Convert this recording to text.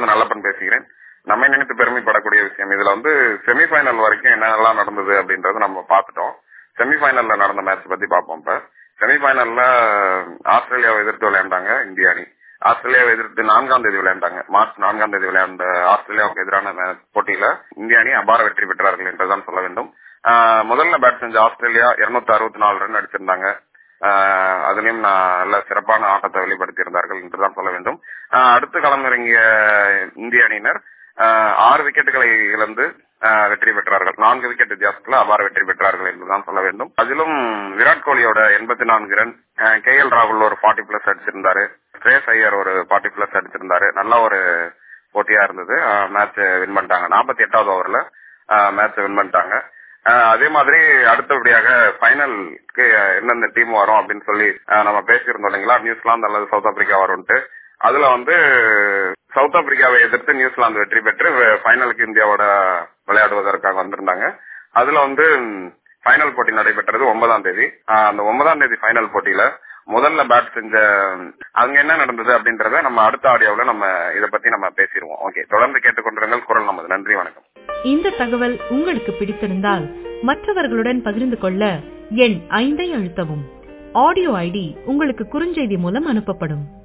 இருந்து நல்லப்பன் பேசுகிறேன் நம்மை நினைத்து பெருமைப்படக்கூடிய விஷயம் இதுல வந்து செமிஃபைனல் வரைக்கும் என்னெல்லாம் நடந்தது அப்படின்றத நம்ம பார்த்துட்டோம் செமிஃபைனல்ல நடந்த மேட்ச் பத்தி பார்ப்போம் இப்ப செமிஃபைனல்ல ஆஸ்திரேலியாவை எதிர்த்து விளையாண்டாங்க இந்திய அணி ஆஸ்திரேலியாவை எதிர்த்து நான்காம் தேதி விளையாண்டாங்க மார்ச் நான்காம் தேதி விளையாண்ட ஆஸ்திரேலியாவுக்கு எதிரான போட்டியில இந்திய அணி அபார வெற்றி பெற்றார்கள் என்றுதான் சொல்ல வேண்டும் முதல்ல பேட் செஞ்ச ஆஸ்திரேலியா இருநூத்தி அறுபத்தி நாலு ரன் அடிச்சிருந்தாங்க அதுலயும் நல்ல சிறப்பான ஆட்டத்தை வெளிப்படுத்தி இருந்தார்கள் என்றுதான் சொல்ல வேண்டும் அடுத்து களமிறங்கிய இந்திய அணியினர் ஆறு விக்கெட்டுகளை இழந்து வெற்றி பெற்றார்கள் நான்கு விக்கெட் வித்தியாசத்துல அபார வெற்றி பெற்றார்கள் என்றுதான் சொல்ல வேண்டும் அதிலும் விராட் கோலியோட எண்பத்தி நான்கு ரன் கே எல் ராகுல் ஒரு ஃபார்ட்டி பிளஸ் அடிச்சிருந்தாரு ஸ்ரேஸ் ஐயர் ஒரு ஃபார்ட்டி பிளஸ் அடிச்சிருந்தாரு நல்ல ஒரு போட்டியா இருந்தது மேட்ச் வின் பண்ணிட்டாங்க நாற்பத்தி எட்டாவது ஓவர்ல மேட்ச் வின் பண்ணிட்டாங்க அதே மாதிரி அடுத்தபடியாக ஃபைனலுக்கு எந்தெந்த டீம் வரும் அப்படின்னு சொல்லி நம்ம பேசியிருந்தோம் இல்லைங்களா நியூசிலாந்து அல்லது சவுத் ஆப்பிரிக்கா வரும்ட்டு அதுல வந்து சவுத் ஆப்பிரிக்காவை எதிர்த்து நியூசிலாந்து வெற்றி பெற்று ஃபைனலுக்கு இந்தியாவோட விளையாடுவதற்காக வந்திருந்தாங்க அதுல வந்து ஃபைனல் போட்டி நடைபெற்றது ஒன்பதாம் தேதி அந்த ஒன்பதாம் தேதி ஃபைனல் போட்டியில முதல்ல பேட் செஞ்ச அங்க என்ன நடந்தது அப்படின்றத நம்ம அடுத்த ஆடியோவில் நம்ம இத பத்தி நம்ம பேசிடுவோம் ஓகே தொடர்ந்து கேட்டுக்கொண்டிருங்கள் குரல் நமது நன்றி வணக்கம் இந்த தகவல் உங்களுக்கு பிடித்திருந்தால் மற்றவர்களுடன் பகிர்ந்து கொள்ள எண் ஐந்தை அழுத்தவும் ஆடியோ ஐடி உங்களுக்கு குறுஞ்செய்தி மூலம் அனுப்பப்படும்